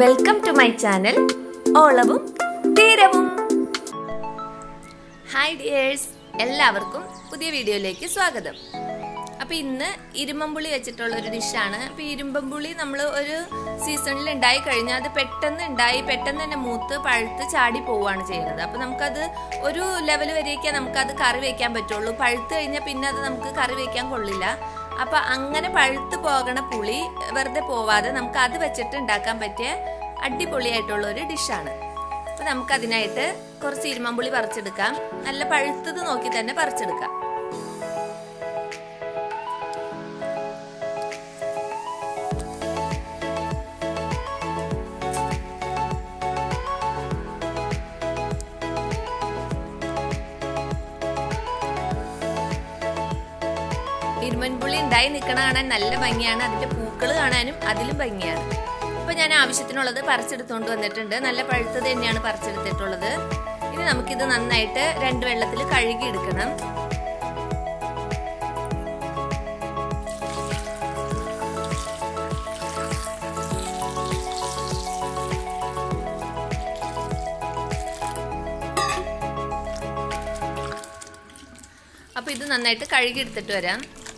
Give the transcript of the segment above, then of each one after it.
welcome to my channel ഓളവും തീരവും hi dears എല്ലാവർക്കും പുതിയ വീഡിയോയിലേക്ക് സ്വാഗതം അപ്പോൾ ഇന്ന് ഇരുമ്പമ്പുളി വെച്ചിട്ടുള്ള ഒരു ഡിഷാണ് അപ്പോൾ ഇരുമ്പമ്പുളി നമ്മൾ ഒരു സീസണിൽ ഉണ്ടായി കഴിഞ്ഞാൽ അത് പെട്ടെന്ന് ഉണ്ടായി പെട്ടെന്ന് തന്നെ മൂത്ത് പഴുത്ത് ചാടി പോവുകയാണ് ചെയ്യുന്നത് അപ്പോൾ നമുക്കത് ഒരു ലെവൽ വരെയൊക്കെ നമുക്കത് കറി വെക്കാൻ പറ്റുള്ളൂ പഴുത്ത് കഴിഞ്ഞാൽ പിന്നെ അത് നമുക്ക് കറി വെക്കാൻ കൊള്ളില്ല അപ്പൊ അങ്ങനെ പഴുത്ത് പോകണ പുളി വെറുതെ പോവാതെ നമുക്ക് അത് വെച്ചിട്ട് ഉണ്ടാക്കാൻ പറ്റിയ അടിപൊളിയായിട്ടുള്ള ഒരു ഡിഷാണ് അപ്പൊ നമുക്ക് അതിനായിട്ട് കുറച്ച് ഇരുമ്പുളി പറിച്ചെടുക്കാം നല്ല പഴുത്തത് നോക്കി തന്നെ പറിച്ചെടുക്കാം ഇരുമ്പൻപുള്ളി ഉണ്ടായി നിൽക്കണ കാണാൻ നല്ല ഭംഗിയാണ് അതിന്റെ പൂക്കൾ കാണാനും അതിലും ഭംഗിയാണ് അപ്പൊ ഞാൻ ആവശ്യത്തിനുള്ളത് പറിച്ചെടുത്തോണ്ട് വന്നിട്ടുണ്ട് നല്ല പഴുത്തത് തന്നെയാണ് പറിച്ചെടുത്തിട്ടുള്ളത് ഇനി നമുക്കിത് നന്നായിട്ട് രണ്ട് വെള്ളത്തിൽ കഴുകി എടുക്കണം അപ്പൊ ഇത് നന്നായിട്ട് കഴുകി എടുത്തിട്ട് വരാം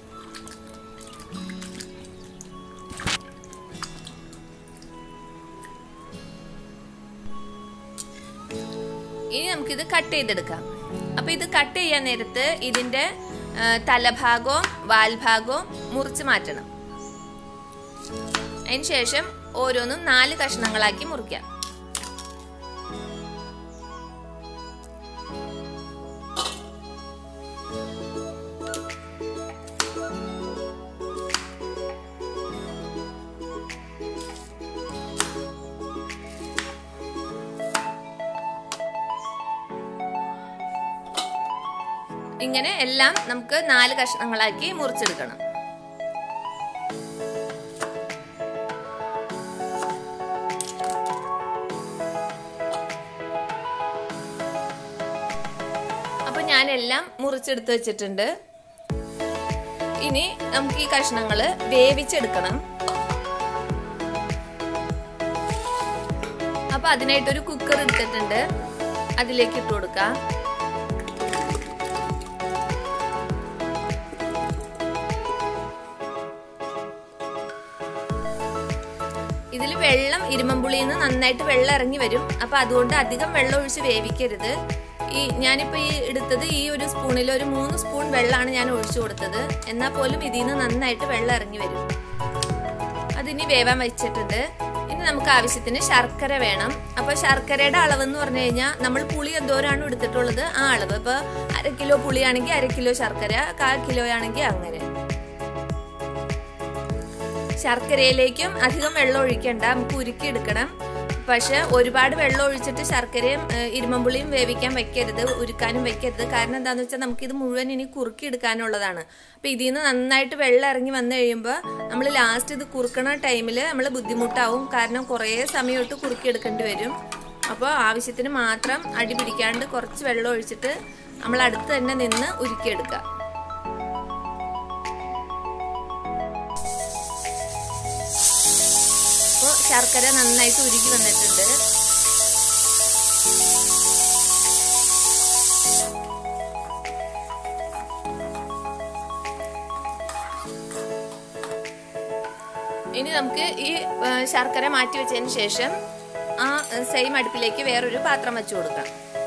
ഇനി നമുക്കിത് കട്ട് ചെയ്തെടുക്കാം അപ്പൊ ഇത് കട്ട് ചെയ്യാൻ നേരത്ത് ഇതിന്റെ തലഭാഗവും വാൽഭാഗവും മുറിച്ച് മാറ്റണം അതിനുശേഷം ഓരോന്നും നാല് കഷ്ണങ്ങളാക്കി മുറിക്കാം ഇങ്ങനെ എല്ലാം നമുക്ക് നാല് കഷ്ണങ്ങളാക്കി മുറിച്ചെടുക്കണം അപ്പൊ ഞാൻ എല്ലാം മുറിച്ചെടുത്ത് വെച്ചിട്ടുണ്ട് ഇനി നമുക്ക് ഈ കഷ്ണങ്ങള് വേവിച്ചെടുക്കണം അപ്പൊ അതിനായിട്ടൊരു കുക്കർ എടുത്തിട്ടുണ്ട് അതിലേക്ക് ഇട്ട് കൊടുക്കാം ഇതിൽ വെള്ളം ഇരുമ്പുളിയിൽ നിന്ന് നന്നായിട്ട് വെള്ളം ഇറങ്ങി വരും അപ്പൊ അതുകൊണ്ട് അധികം വെള്ളം ഒഴിച്ച് വേവിക്കരുത് ഈ ഞാനിപ്പോ ഈ എടുത്തത് ഈ ഒരു സ്പൂണിൽ ഒരു മൂന്ന് സ്പൂൺ വെള്ളമാണ് ഞാൻ ഒഴിച്ചു കൊടുത്തത് എന്നാൽ പോലും ഇതിൽ നിന്ന് നന്നായിട്ട് വെള്ളം ഇറങ്ങി വരും അതിനി വേവാൻ വെച്ചിട്ടുണ്ട് ഇനി നമുക്ക് ആവശ്യത്തിന് ശർക്കര വേണം അപ്പൊ ശർക്കരയുടെ അളവ് എന്ന് പറഞ്ഞു കഴിഞ്ഞാൽ നമ്മൾ പുളി എന്തോരാണ് എടുത്തിട്ടുള്ളത് ആ അളവ് ഇപ്പൊ അര കിലോ പുളിയാണെങ്കിൽ അര കിലോ ശർക്കര കാൽ കിലോ ആണെങ്കിൽ അങ്ങനെ ശർക്കരയിലേക്കും അധികം വെള്ളം ഒഴിക്കണ്ട നമുക്ക് ഉരുക്കി എടുക്കണം പക്ഷെ ഒരുപാട് വെള്ളം ഒഴിച്ചിട്ട് ശർക്കരയും ഇരുമ്പുളിയും വേവിക്കാൻ വെക്കരുത് ഉരുക്കാനും വെക്കരുത് കാരണം എന്താണെന്ന് വെച്ചാൽ നമുക്ക് ഇത് മുഴുവൻ ഇനി കുറുക്കി എടുക്കാനുള്ളതാണ് അപ്പൊ ഇതിൽ നിന്ന് നന്നായിട്ട് വെള്ളം ഇറങ്ങി വന്നു കഴിയുമ്പോൾ നമ്മൾ ലാസ്റ്റ് ഇത് കുറുക്കണ ടൈമിൽ നമ്മൾ ബുദ്ധിമുട്ടാവും കാരണം കുറേ സമയം ഇട്ട് കുറുക്കി എടുക്കേണ്ടി വരും അപ്പോൾ ആവശ്യത്തിന് മാത്രം അടി പിടിക്കാണ്ട് കുറച്ച് വെള്ളം ഒഴിച്ചിട്ട് നമ്മൾ അടുത്ത് തന്നെ നിന്ന് ഉരുക്കിയെടുക്കുക അപ്പോൾ ശർക്കര നന്നായിട്ട് ഉരുക്കി വന്നിട്ടുണ്ട് ഇനി നമുക്ക് ഈ ശർക്കര മാറ്റി വെച്ചതിന് ശേഷം ആ സെയിം അടുപ്പിലേക്ക് വേറൊരു പാത്രം വെച്ചു കൊടുക്കാം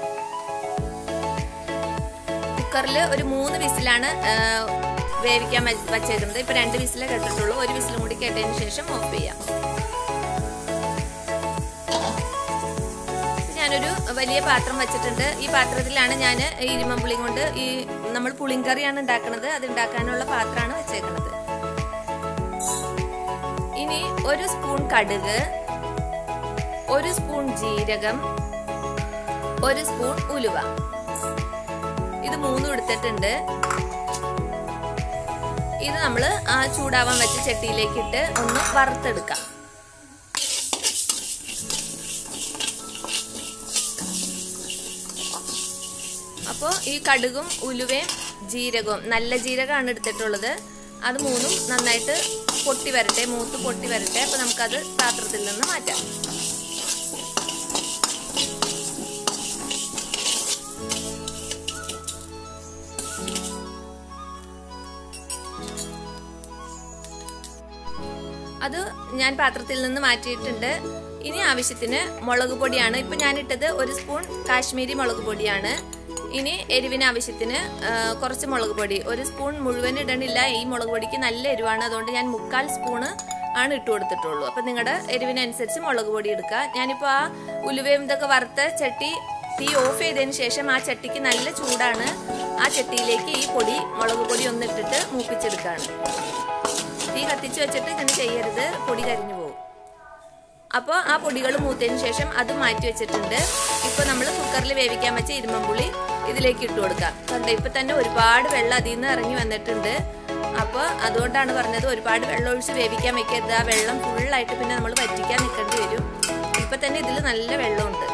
കുക്കറിൽ ഒരു മൂന്ന് വിസിലാണ് വേവിക്കാൻ വച്ചേക്കുന്നത് ഇപ്പൊ രണ്ട് വിസിലേ കേട്ടിട്ടുള്ളൂ ഒരു വിസിലും കൂടി കേട്ടതിന് ശേഷം ഓഫ് ചെയ്യാം ഞാനൊരു വലിയ പാത്രം വെച്ചിട്ടുണ്ട് ഈ പാത്രത്തിലാണ് ഞാൻ ഇരുമ്പുളി കൊണ്ട് ഈ നമ്മൾ പുളിങ്കറിയാണ് ഉണ്ടാക്കുന്നത് അത് ഉണ്ടാക്കാനുള്ള പാത്രമാണ് വെച്ചേക്കുന്നത് ഇനി ഒരു സ്പൂൺ കടുക് ഒരു സ്പൂൺ ജീരകം ഒരു സ്പൂൺ ഉലുവ ഇത് മൂന്നും എടുത്തിട്ടുണ്ട് ഇത് നമ്മൾ ആ ചൂടാവാൻ വെച്ച ചട്ടിയിലേക്ക് ഇട്ട് ഒന്ന് വറുത്തെടുക്കാം അപ്പോൾ ഈ കടുകും ഉലുവയും ജീരകവും നല്ല ജീരകമാണ് എടുത്തിട്ടുള്ളത് അത് മൂന്നും നന്നായിട്ട് പൊട്ടി വരട്ടെ മൂത്ത് പൊട്ടി വരട്ടെ അപ്പോൾ നമുക്കത് പാത്രത്തിൽ നിന്ന് മാറ്റാം അത് ഞാൻ പാത്രത്തിൽ നിന്ന് മാറ്റിയിട്ടുണ്ട് ഇനി ആവശ്യത്തിന് മുളക് പൊടിയാണ് ഇപ്പൊ ഞാൻ ഇട്ടത് ഒരു സ്പൂൺ കാശ്മീരി മുളക് പൊടിയാണ് ഇനി എരിവിന് ആവശ്യത്തിന് ആ, കുറച്ച് മുളക് പൊടി ഒരു സ്പൂൺ മുഴുവൻ ഇടണില്ല ഈ മുളക് പൊടിക്ക് നല്ല എരിവാണ് അതുകൊണ്ട് ഞാൻ മുക്കാൽ സ്പൂണ് ആണ് ഇട്ട് കൊടുത്തിട്ടുള്ളൂ അപ്പൊ നിങ്ങളുടെ എരിവിനനുസരിച്ച് മുളക് പൊടി എടുക്കുക ഞാനിപ്പോൾ ആ ഉലുവയും ഇതൊക്കെ വറുത്ത ചട്ടി തീ ഓഫ് ചെയ്തതിന് ശേഷം ആ ചട്ടിക്ക് നല്ല ചൂടാണ് ആ ചട്ടിയിലേക്ക് ഈ പൊടി മുളക് പൊടി ഒന്നിട്ടിട്ട് മൂപ്പിച്ചെടുക്കുകയാണ് തീ കത്തിച്ച് വെച്ചിട്ട് ഇങ്ങനെ ചെയ്യരുത് പൊടി കരിഞ്ഞു പോകും അപ്പോൾ ആ പൊടികൾ മൂത്തതിന് ശേഷം അത് മാറ്റി വെച്ചിട്ടുണ്ട് ഇപ്പോൾ നമ്മൾ കുക്കറിൽ വേവിക്കാൻ വെച്ച ഇരുമ്പുളി ഇതിലേക്ക് ഇട്ട് കൊടുക്കാം കണ്ടോ ഇപ്പൊ തന്നെ ഒരുപാട് വെള്ളം അതിൽ നിന്ന് ഇറങ്ങി വന്നിട്ടുണ്ട് അപ്പോൾ അതുകൊണ്ടാണ് പറഞ്ഞത് ഒരുപാട് വെള്ളം ഒഴിച്ച് വേവിക്കാൻ വെക്കരുത് ആ വെള്ളം ഫുള്ളായിട്ട് പിന്നെ നമ്മൾ വറ്റിക്കാൻ നിൽക്കേണ്ടി വരും ഇപ്പൊ തന്നെ ഇതിൽ നല്ല വെള്ളമുണ്ട്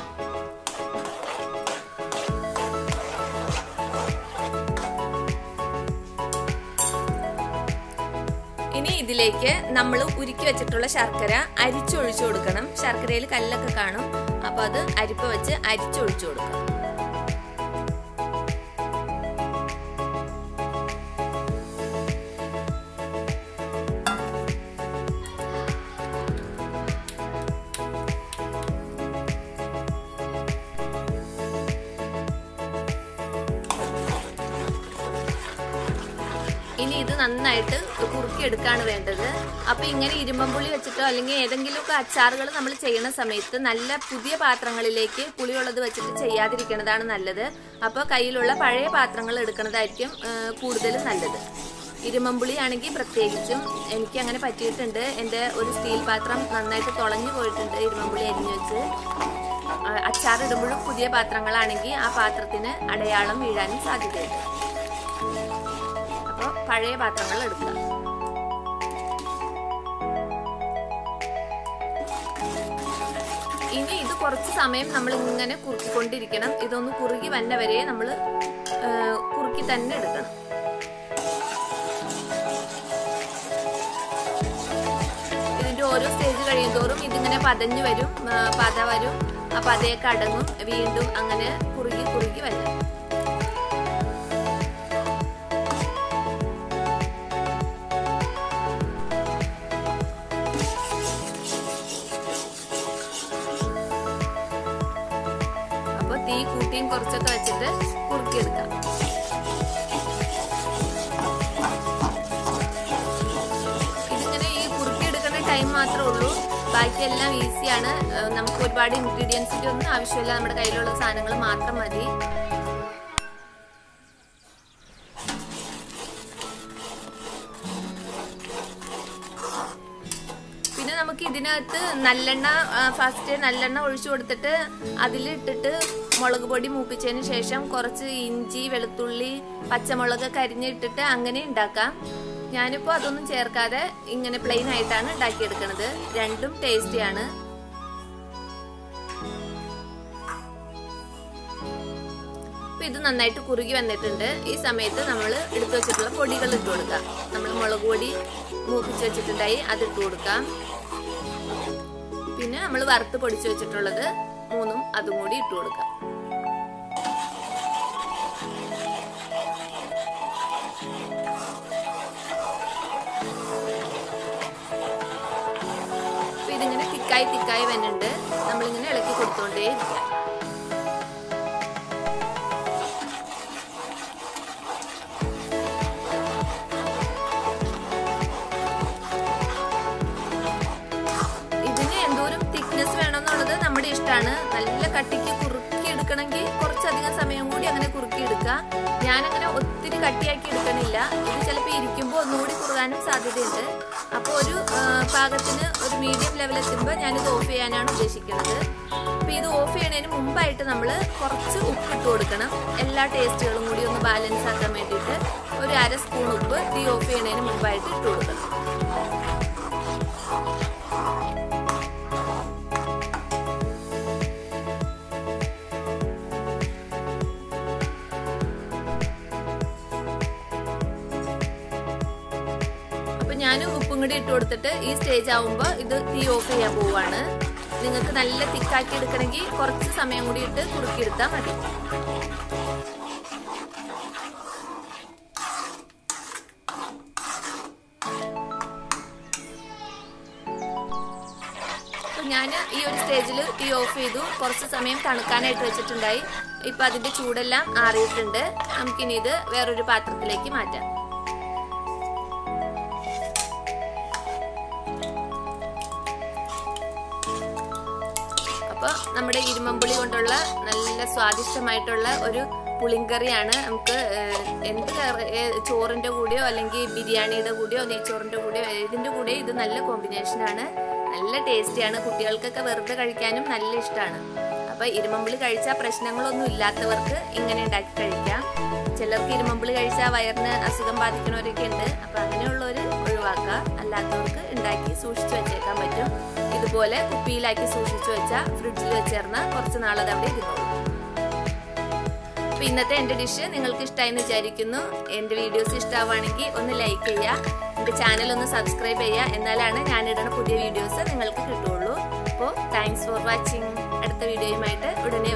ഇനി ഇതിലേക്ക് നമ്മൾ ഉരുക്കി വെച്ചിട്ടുള്ള ശർക്കര അരിച്ചൊഴിച്ചു കൊടുക്കണം ശർക്കരയിൽ കല്ലൊക്കെ കാണും അപ്പൊ അത് അരിപ്പ വെച്ച് അരിച്ചൊഴിച്ചു കൊടുക്കാം ഇനി ഇത് നന്നായിട്ട് കുറുക്കിയെടുക്കാണ് വേണ്ടത് അപ്പൊ ഇങ്ങനെ ഇരുമ്പമ്പുളി വെച്ചിട്ടോ അല്ലെങ്കിൽ ഏതെങ്കിലുമൊക്കെ അച്ചാറുകൾ നമ്മൾ ചെയ്യുന്ന സമയത്ത് നല്ല പുതിയ പാത്രങ്ങളിലേക്ക് പുളിയുള്ളത് വെച്ചിട്ട് ചെയ്യാതിരിക്കുന്നതാണ് നല്ലത് അപ്പൊ കയ്യിലുള്ള പഴയ പാത്രങ്ങൾ എടുക്കുന്നതായിരിക്കും കൂടുതൽ നല്ലത് ഇരുമ്പമ്പുളി ആണെങ്കിൽ പ്രത്യേകിച്ചും എനിക്ക് അങ്ങനെ പറ്റിയിട്ടുണ്ട് എൻ്റെ ഒരു സ്റ്റീൽ പാത്രം നന്നായിട്ട് തുളഞ്ഞു പോയിട്ടുണ്ട് ഇരുമ്പമ്പുളി അരിഞ്ഞു വെച്ച് ആ, അച്ചാറിടുമ്പോഴും പുതിയ പാത്രങ്ങളാണെങ്കിൽ ആ പാത്രത്തിന് അടയാളം വീഴാനും സാധ്യതയുണ്ട് അപ്പോൾ പഴയ പാത്രങ്ങൾ എടുക്കുക ഇനി ഇത് കുറച്ച് സമയം നമ്മൾ ഇങ്ങനെ കുറുക്കിക്കൊണ്ടിരിക്കണം ഇതൊന്ന് കുറുകി വന്ന വരെ നമ്മൾ കുറുക്കി തന്നെ എടുക്കണം ഇതിന്റെ ഓരോ സ്റ്റേജ് കഴിയുന്തോറും ഇതിങ്ങനെ പതഞ്ഞു വരും ആ, പത വരും ആ പതയൊക്കെ അടങ്ങും വീണ്ടും അങ്ങനെ കുറുകി കുറുകി വരും അപ്പൊ തീ കൂട്ടിയും കുറച്ചൊക്കെ വെച്ചിട്ട് കുറുക്കിയെടുക്കാം ഇതിങ്ങനെ ഈ കുറുക്കിയെടുക്കുന്ന ടൈം മാത്രമേ ഉള്ളൂ ബാക്കിയെല്ലാം ഈസിയാണ് ഏഹ് നമുക്ക് ഒരുപാട് ഇൻഗ്രീഡിയൻസിന്റെ ഒന്നും ആവശ്യമില്ല നമ്മുടെ കയ്യിലുള്ള സാധനങ്ങൾ മാത്രം മതി പിന്നെ നമുക്ക് ഇതിനകത്ത് നല്ലെണ്ണ ഫസ്റ്റ് നല്ലെണ്ണ ഒഴിച്ചു കൊടുത്തിട്ട് അതിലിട്ടിട്ട് മുളക് പൊടി മൂപ്പിച്ചതിന് ശേഷം കുറച്ച് ഇഞ്ചി വെളുത്തുള്ളി പച്ചമുളക് കരിഞ്ഞിട്ടിട്ട് അങ്ങനെ ഉണ്ടാക്കാം ഞാനിപ്പോൾ അതൊന്നും ചേർക്കാതെ ഇങ്ങനെ പ്ലെയിൻ ആയിട്ടാണ് ഉണ്ടാക്കിയെടുക്കുന്നത് രണ്ടും ടേസ്റ്റിയാണ് അപ്പൊ ഇത് നന്നായിട്ട് കുറുകി വന്നിട്ടുണ്ട് ഈ സമയത്ത് നമ്മൾ എടുത്തു വെച്ചിട്ടുള്ള പൊടികൾ ഇട്ട് കൊടുക്കാം നമ്മൾ മുളക് പൊടി മൂപ്പിച്ച് വെച്ചിട്ടുണ്ടായി അത് ഇട്ട് കൊടുക്കാം പിന്നെ നമ്മൾ വറുത്ത് പൊടിച്ചു വെച്ചിട്ടുള്ളത് മൂന്നും അതും കൂടി ഇട്ട് കൊടുക്കാം അപ്പൊ ഇതിങ്ങനെ തിക്കായി തിക്കായി വരുന്നുണ്ട് നമ്മളിങ്ങനെ ഇളക്കി കൊടുത്തോണ്ടേ ഇരിക്കാം ഇതിന് എന്തോരം തിക്നെസ് വേണമെന്നുള്ളത് നമ്മുടെ ഇഷ്ടമാണ് നല്ല കട്ടിക്ക് കുറുക്കി എടുക്കണമെങ്കിൽ കുറച്ചധികം സമയം കൂടി അങ്ങനെ കുറുക്കി എടുക്കുക ഞാനങ്ങനെ ഒത്തിരി കട്ടിയാക്കി എടുക്കണില്ല ഇത് ചിലപ്പോൾ ഇരിക്കുമ്പോൾ ഒന്നുകൂടി കുറുകാനും സാധ്യതയുണ്ട് അപ്പോൾ ഒരു ആ, പാകത്തിന് ഒരു മീഡിയം ലെവൽ എത്തുമ്പോൾ ഞാനിത് ഓഫ് ചെയ്യാനാണ് ഉദ്ദേശിക്കുന്നത് അപ്പോൾ ഇത് ഓഫ് ചെയ്യണതിന് മുമ്പായിട്ട് നമ്മൾ കുറച്ച് ഉപ്പ് ഇട്ട് കൊടുക്കണം എല്ലാ ടേസ്റ്റുകളും കൂടി ഒന്ന് ബാലൻസ് ആക്കാൻ വേണ്ടിയിട്ട് ഒരു അര സ്പൂൺ ഉപ്പ് തീ ഓഫ് ചെയ്യണതിന് മുമ്പായിട്ട് ഇട്ട് കൊടുക്കണം ഞാൻ ഉപ്പും കൂടി ഇട്ട് കൊടുത്തിട്ട് ഈ സ്റ്റേജ് ആവുമ്പോൾ ഇത് തീ ഓഫ് ചെയ്യാൻ പോവാണ് നിങ്ങൾക്ക് നല്ല തിക്കാക്കി എടുക്കണമെങ്കിൽ കുറച്ച് സമയം കൂടി ഇട്ട് കുറുക്കിയെടുത്താൽ മതി ഞാൻ ഈ ഒരു സ്റ്റേജിൽ തീ ഓഫ് ചെയ്തു കുറച്ച് സമയം തണുക്കാനായിട്ട് വെച്ചിട്ടുണ്ടായി ഇപ്പൊ അതിന്റെ ചൂടെല്ലാം ആറിയിട്ടുണ്ട് നമുക്കിനി ഇത് വേറൊരു പാത്രത്തിലേക്ക് മാറ്റാം അപ്പോൾ നമ്മുടെ ഇരുമ്പുളി കൊണ്ടുള്ള നല്ല സ്വാദിഷ്ടമായിട്ടുള്ള ഒരു പുളിങ്കറിയാണ് നമുക്ക് എന്ത് ചോറിന്റെ കൂടെയോ അല്ലെങ്കിൽ ബിരിയാണിയുടെ കൂടെയോ നെയ്ച്ചോറിന്റെ കൂടെയോ ഇതിന്റെ കൂടെ ഇത് നല്ല കോമ്പിനേഷനാണ് നല്ല ടേസ്റ്റിയാണ് കുട്ടികൾക്കൊക്കെ വെറുതെ കഴിക്കാനും നല്ല ഇഷ്ടമാണ് അപ്പൊ ഇരുമ്പുളി കഴിച്ചാൽ പ്രശ്നങ്ങളൊന്നും ഇല്ലാത്തവർക്ക് ഇങ്ങനെ ഉണ്ടാക്കി കഴിക്കാം ചിലർക്ക് ഇരുമ്പുളി കഴിച്ചാൽ വയറിന് അസുഖം ബാധിക്കുന്നവരൊക്കെ ഉണ്ട് അപ്പൊ അങ്ങനെയുള്ളവർ ഒഴിവാക്കുക അല്ലാത്തവർക്ക് ഉണ്ടാക്കി സൂക്ഷിച്ചു വെച്ചേക്കാൻ പറ്റും ഇതുപോലെ കുപ്പിയിലാക്കി സൂക്ഷിച്ചു വെച്ചാൽ ഫ്രിഡ്ജിൽ വെച്ചേർന്ന് കുറച്ച് നാളത് അവിടെ ഇരുന്നോളും അപ്പൊ ഇന്നത്തെ എന്റെ ഡിഷ് നിങ്ങൾക്ക് ഇഷ്ടമായി എന്ന് വിചാരിക്കുന്നു എന്റെ വീഡിയോസ് ഇഷ്ടമാവുകയാണെങ്കിൽ ഒന്ന് ലൈക്ക് ചെയ്യുക എന്റെ ചാനൽ ഒന്ന് സബ്സ്ക്രൈബ് ചെയ്യുക എന്നാലാണ് ഞാൻ ഇടുന്ന പുതിയ വീഡിയോസ് നിങ്ങൾക്ക് കിട്ടുള്ളൂ അപ്പോൾ താങ്ക്സ് ഫോർ വാച്ചിങ് അടുത്ത വീഡിയോയുമായിട്ട് ഉടനെ